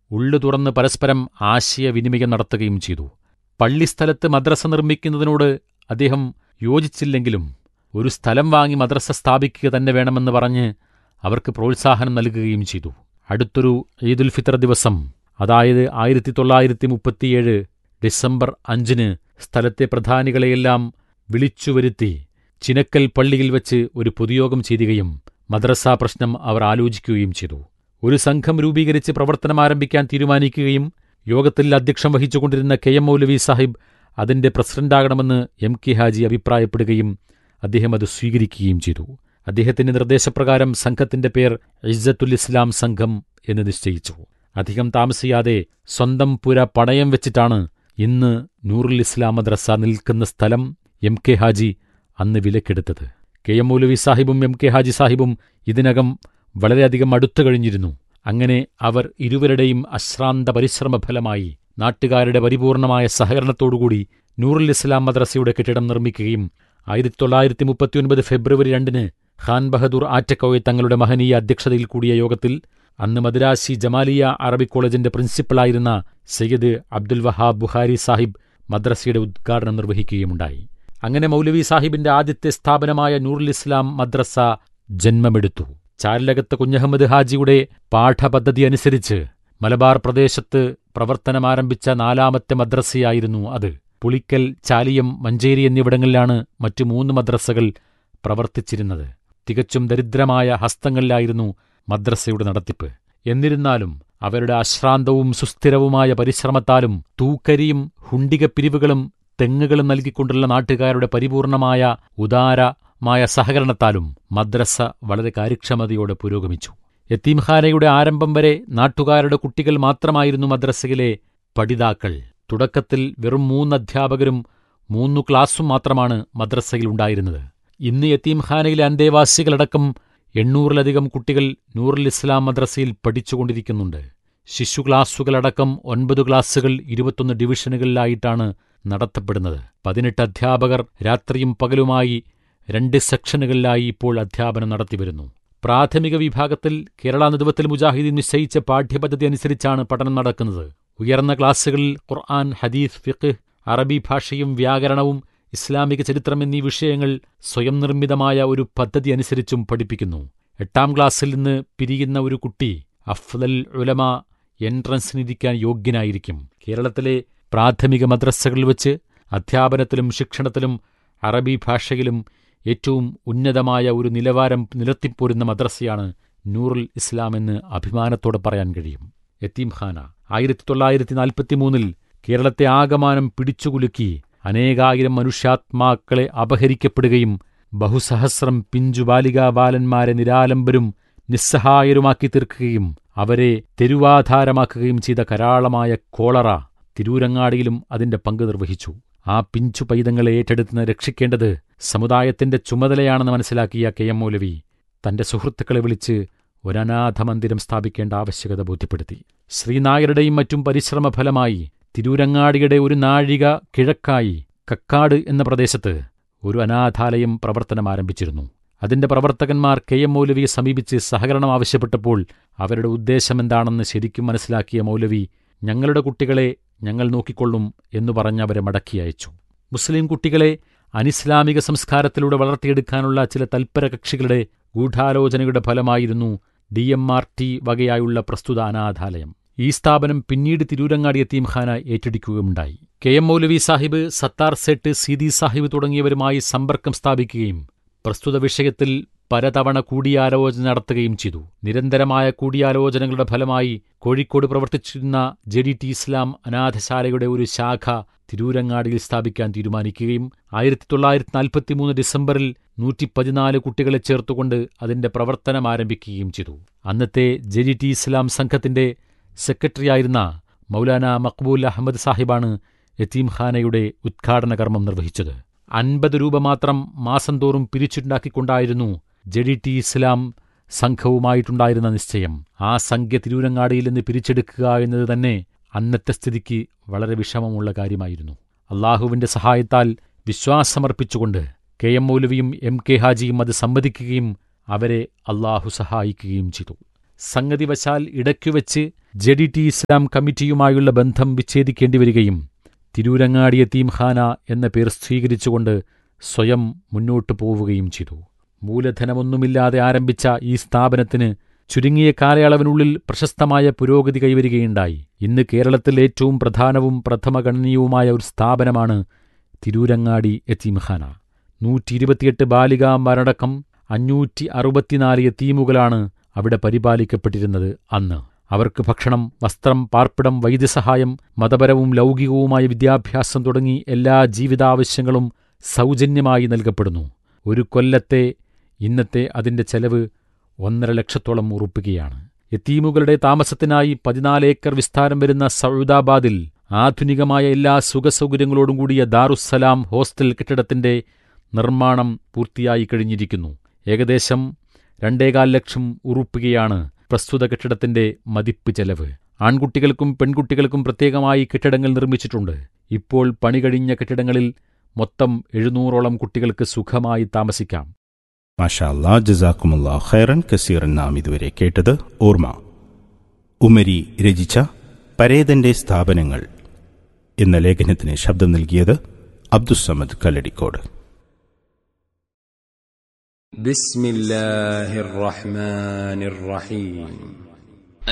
ഉള്ളു തുറന്ന് പരസ്പരം ആശയവിനിമയം നടത്തുകയും ചെയ്തു പള്ളിസ്ഥലത്ത് മദ്രസ നിർമ്മിക്കുന്നതിനോട് അദ്ദേഹം യോജിച്ചില്ലെങ്കിലും ഒരു സ്ഥലം വാങ്ങി മദ്രസ സ്ഥാപിക്കുക തന്നെ വേണമെന്ന് പറഞ്ഞ് അവർക്ക് പ്രോത്സാഹനം നൽകുകയും ചെയ്തു അടുത്തൊരു ഈദുൽ ഫിത്തർ ദിവസം അതായത് ആയിരത്തി തൊള്ളായിരത്തി മുപ്പത്തിയേഴ് ഡിസംബർ അഞ്ചിന് സ്ഥലത്തെ പ്രധാനികളെയെല്ലാം വിളിച്ചുവരുത്തി ചിനക്കൽ പള്ളിയിൽ വച്ച് ഒരു പൊതുയോഗം ചെയ്യുകയും മദ്രസ പ്രശ്നം അവർ ആലോചിക്കുകയും ചെയ്തു ഒരു സംഘം രൂപീകരിച്ച് പ്രവർത്തനം ആരംഭിക്കാൻ തീരുമാനിക്കുകയും യോഗത്തിൽ അധ്യക്ഷം വഹിച്ചുകൊണ്ടിരുന്ന കെ എം മൗലവി സാഹിബ് അതിന്റെ പ്രസിഡന്റാകണമെന്ന് എം കെ ഹാജി അഭിപ്രായപ്പെടുകയും അദ്ദേഹം അത് സ്വീകരിക്കുകയും ചെയ്തു അദ്ദേഹത്തിന്റെ നിർദ്ദേശപ്രകാരം സംഘത്തിന്റെ പേർ ഇസ്സത്തുൽ ഇസ്ലാം സംഘം എന്ന് നിശ്ചയിച്ചു അധികം താമസിയാതെ സ്വന്തം പുര പണയം വെച്ചിട്ടാണ് ഇന്ന് നൂറുൽ ഇസ്ലാം മദ്രസ നിൽക്കുന്ന സ്ഥലം എം കെ ഹാജി അന്ന് വിലക്കെടുത്തത് കെ എം മൗലവി സാഹിബും എം കെ ഹാജി സാഹിബും ഇതിനകം വളരെയധികം അടുത്തു കഴിഞ്ഞിരുന്നു അങ്ങനെ അവർ ഇരുവരുടെയും അശ്രാന്ത പരിശ്രമ ഫലമായി നാട്ടുകാരുടെ പരിപൂർണമായ സഹകരണത്തോടുകൂടി നൂറുൽ ഇസ്ലാം മദ്രസയുടെ കെട്ടിടം നിർമ്മിക്കുകയും ആയിരത്തി തൊള്ളായിരത്തി മുപ്പത്തിയൊൻപത് ഫെബ്രുവരി രണ്ടിന് ഖാൻ ബഹദൂർ ആറ്റക്കോയെ തങ്ങളുടെ മഹനീയ അധ്യക്ഷതയിൽ കൂടിയ യോഗത്തിൽ അന്ന് മദ്രാസി ജമാലിയ അറബിക് കോളേജിന്റെ പ്രിൻസിപ്പളായിരുന്ന സയ്യിദ് അബ്ദുൽ വഹാബ് ബുഹാരി സാഹിബ് മദ്രസയുടെ ഉദ്ഘാടനം നിർവഹിക്കുകയുമുണ്ടായി അങ്ങനെ മൗലവി സാഹിബിന്റെ ആദ്യത്തെ സ്ഥാപനമായ നൂറുൽ ഇസ്ലാം മദ്രസ ജന്മമെടുത്തു ചാരലകത്ത് കുഞ്ഞഹമ്മദ് ഹാജിയുടെ പാഠപദ്ധതി അനുസരിച്ച് മലബാർ പ്രദേശത്ത് പ്രവർത്തനമാരംഭിച്ച നാലാമത്തെ മദ്രസയായിരുന്നു അത് പുളിക്കൽ ചാലിയം മഞ്ചേരി എന്നിവിടങ്ങളിലാണ് മറ്റു മൂന്ന് മദ്രസകൾ പ്രവർത്തിച്ചിരുന്നത് തികച്ചും ദരിദ്രമായ ഹസ്തങ്ങളിലായിരുന്നു മദ്രസയുടെ നടത്തിപ്പ് എന്നിരുന്നാലും അവരുടെ അശ്രാന്തവും സുസ്ഥിരവുമായ പരിശ്രമത്താലും തൂക്കരിയും ഹുണ്ടികപ്പിരിവുകളും തെങ്ങുകളും നൽകിക്കൊണ്ടുള്ള നാട്ടുകാരുടെ പരിപൂർണമായ ഉദാരമായ സഹകരണത്താലും മദ്രസ വളരെ കാര്യക്ഷമതയോടെ പുരോഗമിച്ചു യത്തീംഖാനയുടെ ആരംഭം വരെ നാട്ടുകാരുടെ കുട്ടികൾ മാത്രമായിരുന്നു മദ്രസയിലെ പഠിതാക്കൾ തുടക്കത്തിൽ വെറും മൂന്ന് അധ്യാപകരും മൂന്നു ക്ലാസും മാത്രമാണ് മദ്രസയിൽ ഉണ്ടായിരുന്നത് ഇന്ന് യത്തീംഖാനയിലെ അന്തേവാസികളടക്കം എണ്ണൂറിലധികം കുട്ടികൾ നൂറുൽ ഇസ്ലാം മദ്രസയിൽ പഠിച്ചുകൊണ്ടിരിക്കുന്നുണ്ട് ശിശു ക്ലാസുകളടക്കം ഒൻപത് ക്ലാസുകൾ ഇരുപത്തൊന്ന് ഡിവിഷനുകളിലായിട്ടാണ് നടത്തപ്പെടുന്നത് പതിനെട്ട് അധ്യാപകർ രാത്രിയും പകലുമായി രണ്ട് സെക്ഷനുകളിലായി ഇപ്പോൾ അധ്യാപനം നടത്തിവരുന്നു പ്രാഥമിക വിഭാഗത്തിൽ കേരള നേതൃത്വത്തിൽ മുജാഹിദീൻ നിശ്ചയിച്ച പാഠ്യപദ്ധതി അനുസരിച്ചാണ് പഠനം നടക്കുന്നത് ഉയർന്ന ക്ലാസുകളിൽ ഖുർആൻ ഹദീസ് ഫിഖ് അറബി ഭാഷയും വ്യാകരണവും ഇസ്ലാമിക ചരിത്രം എന്നീ വിഷയങ്ങൾ സ്വയം നിർമ്മിതമായ ഒരു പദ്ധതി അനുസരിച്ചും പഠിപ്പിക്കുന്നു എട്ടാം ക്ലാസ്സിൽ നിന്ന് പിരിയുന്ന ഒരു കുട്ടി അഫ്ദൽ ഉലമ എൻട്രൻസിനിരിക്കാൻ യോഗ്യനായിരിക്കും കേരളത്തിലെ പ്രാഥമിക മദ്രസകളിൽ വച്ച് അധ്യാപനത്തിലും ശിക്ഷണത്തിലും അറബി ഭാഷയിലും ഏറ്റവും ഉന്നതമായ ഒരു നിലവാരം നിലത്തിപ്പോരുന്ന മദ്രസയാണ് നൂറുൽ ഇസ്ലാം എന്ന് അഭിമാനത്തോടെ പറയാൻ കഴിയും യത്തീംഖാന ആയിരത്തി തൊള്ളായിരത്തി നാൽപ്പത്തിമൂന്നിൽ കേരളത്തെ ആകമാനം പിടിച്ചുകുലുക്കി അനേകായിരം മനുഷ്യാത്മാക്കളെ അപഹരിക്കപ്പെടുകയും ബഹുസഹസ്രം പിഞ്ചു ബാലികാ ബാലന്മാരെ നിരാലംബരും നിസ്സഹായരുമാക്കി തീർക്കുകയും അവരെ തെരുവാധാരമാക്കുകയും ചെയ്ത കരാളമായ കോളറ തിരൂരങ്ങാടിയിലും അതിന്റെ പങ്ക് നിർവഹിച്ചു ആ പിഞ്ചു പൈതങ്ങളെ ഏറ്റെടുത്ത് രക്ഷിക്കേണ്ടത് സമുദായത്തിന്റെ ചുമതലയാണെന്ന് മനസ്സിലാക്കിയ കെ എം മൗലവി തന്റെ സുഹൃത്തുക്കളെ വിളിച്ച് ഒരനാഥ മന്ദിരം സ്ഥാപിക്കേണ്ട ആവശ്യകത ബോധ്യപ്പെടുത്തി ശ്രീനായരുടെയും മറ്റും പരിശ്രമഫലമായി തിരൂരങ്ങാടിയുടെ ഒരു നാഴിക കിഴക്കായി കക്കാട് എന്ന പ്രദേശത്ത് ഒരു അനാഥാലയം പ്രവർത്തനം ആരംഭിച്ചിരുന്നു അതിന്റെ പ്രവർത്തകന്മാർ കെ എം മൗലവിയെ സമീപിച്ച് സഹകരണം ആവശ്യപ്പെട്ടപ്പോൾ അവരുടെ ഉദ്ദേശമെന്താണെന്ന് ശരിക്കും മനസ്സിലാക്കിയ മൗലവി ഞങ്ങളുടെ കുട്ടികളെ ഞങ്ങൾ നോക്കിക്കൊള്ളും എന്നു പറഞ്ഞ് അവരെ മടക്കി അയച്ചു മുസ്ലിം കുട്ടികളെ അനിസ്ലാമിക സംസ്കാരത്തിലൂടെ വളർത്തിയെടുക്കാനുള്ള ചില തൽപര കക്ഷികളുടെ ഗൂഢാലോചനയുടെ ഫലമായിരുന്നു ഡി എം ആർ ടി വകയായുള്ള പ്രസ്തുത അനാഥാലയം ഈ സ്ഥാപനം പിന്നീട് തിരൂരങ്ങാടി യത്തീംഖാന ഏറ്റെടുക്കുകയുണ്ടായി കെ എം മൗലവി സാഹിബ് സത്താർ സെട്ട് സീതി സാഹിബ് തുടങ്ങിയവരുമായി സമ്പർക്കം സ്ഥാപിക്കുകയും പ്രസ്തുത വിഷയത്തിൽ പലതവണ കൂടിയാലോചന നടത്തുകയും ചെയ്തു നിരന്തരമായ കൂടിയാലോചനകളുടെ ഫലമായി കോഴിക്കോട് പ്രവർത്തിച്ചിരുന്ന ജെ ഡി ടി ഇസ്ലാം അനാഥശാലയുടെ ഒരു ശാഖ തിരൂരങ്ങാടിയിൽ സ്ഥാപിക്കാൻ തീരുമാനിക്കുകയും ആയിരത്തി തൊള്ളായിരത്തി നാൽപ്പത്തിമൂന്ന് ഡിസംബറിൽ നൂറ്റി പതിനാല് കുട്ടികളെ ചേർത്തുകൊണ്ട് അതിന്റെ പ്രവർത്തനം ആരംഭിക്കുകയും ചെയ്തു അന്നത്തെ ജെ ഡി ടി ഇസ്ലാം സംഘത്തിന്റെ സെക്രട്ടറിയായിരുന്ന മൗലാന മക്ബൂൽ അഹമ്മദ് സാഹിബാണ് യത്തീംഖാനയുടെ ഉദ്ഘാടന കർമ്മം നിർവഹിച്ചത് അൻപത് രൂപ മാത്രം മാസം തോറും പിരിച്ചുണ്ടാക്കിക്കൊണ്ടായിരുന്നു ജെ ഡി ടി ഇസ്ലാം സംഘവുമായിട്ടുണ്ടായിരുന്ന നിശ്ചയം ആ സംഖ്യ തിരൂരങ്ങാടിയിൽ നിന്ന് പിരിച്ചെടുക്കുക എന്നത് തന്നെ അന്നത്തെ സ്ഥിതിക്ക് വളരെ വിഷമമുള്ള കാര്യമായിരുന്നു അള്ളാഹുവിന്റെ സഹായത്താൽ വിശ്വാസമർപ്പിച്ചുകൊണ്ട് കെ എം മൗലവിയും എം കെ ഹാജിയും അത് സമ്മതിക്കുകയും അവരെ അള്ളാഹു സഹായിക്കുകയും ചെയ്തു സംഗതിവശാൽ ഇടയ്ക്കുവെച്ച് ജെ ഡി ടി ഇസ്ലാം കമ്മിറ്റിയുമായുള്ള ബന്ധം വിച്ഛേദിക്കേണ്ടി വരികയും തിരൂരങ്ങാടി യത്തീംഖാന എന്ന പേർ സ്വീകരിച്ചുകൊണ്ട് സ്വയം മുന്നോട്ടു പോവുകയും ചെയ്തു മൂലധനമൊന്നുമില്ലാതെ ആരംഭിച്ച ഈ സ്ഥാപനത്തിന് ചുരുങ്ങിയ കാലയളവിനുള്ളിൽ പ്രശസ്തമായ പുരോഗതി കൈവരികയുണ്ടായി ഇന്ന് കേരളത്തിൽ ഏറ്റവും പ്രധാനവും പ്രഥമഗണനീയവുമായ ഒരു സ്ഥാപനമാണ് തിരൂരങ്ങാടി യത്തീംഖാന നൂറ്റി ഇരുപത്തിയെട്ട് ബാലികാമാരടക്കം അഞ്ഞൂറ്റി അറുപത്തിനാല് യത്തീമുകളാണ് അവിടെ പരിപാലിക്കപ്പെട്ടിരുന്നത് അന്ന് അവർക്ക് ഭക്ഷണം വസ്ത്രം പാർപ്പിടം വൈദ്യസഹായം മതപരവും ലൗകികവുമായ വിദ്യാഭ്യാസം തുടങ്ങി എല്ലാ ജീവിതാവശ്യങ്ങളും സൗജന്യമായി നൽകപ്പെടുന്നു ഒരു കൊല്ലത്തെ ഇന്നത്തെ അതിന്റെ ചെലവ് ഒന്നര ലക്ഷത്തോളം ഉറുപ്പികയാണ് യത്തീമുകളുടെ താമസത്തിനായി പതിനാല് ഏക്കർ വിസ്താരം വരുന്ന സൗദാബാദിൽ ആധുനികമായ എല്ലാ സുഖസൗകര്യങ്ങളോടും കൂടിയ ദാറുസ്സലാം ഹോസ്റ്റൽ കെട്ടിടത്തിന്റെ നിർമ്മാണം പൂർത്തിയായി കഴിഞ്ഞിരിക്കുന്നു ഏകദേശം രണ്ടേകാൽ ലക്ഷം ഉറുപ്പികയാണ് പ്രസ്തുത കെട്ടിടത്തിന്റെ മതിപ്പ് ചെലവ് ആൺകുട്ടികൾക്കും പെൺകുട്ടികൾക്കും പ്രത്യേകമായി കെട്ടിടങ്ങൾ നിർമ്മിച്ചിട്ടുണ്ട് ഇപ്പോൾ പണി കഴിഞ്ഞ കെട്ടിടങ്ങളിൽ മൊത്തം എഴുന്നൂറോളം കുട്ടികൾക്ക് സുഖമായി താമസിക്കാം മാഷാ അല്ലാ ജസാക്കുമുല്ലാ ഖൈറൻ കസീറൻ നാം ഇതുവരെ കേട്ടത് ഓർമ്മ ഉമരി രചിച്ച പരേതന്റെ സ്ഥാപനങ്ങൾ എന്ന ലേഖനത്തിന് ശബ്ദം നൽകിയത് അബ്ദുസമദ് കല്ലടിക്കോട് بسم الله الرحمن الرحيم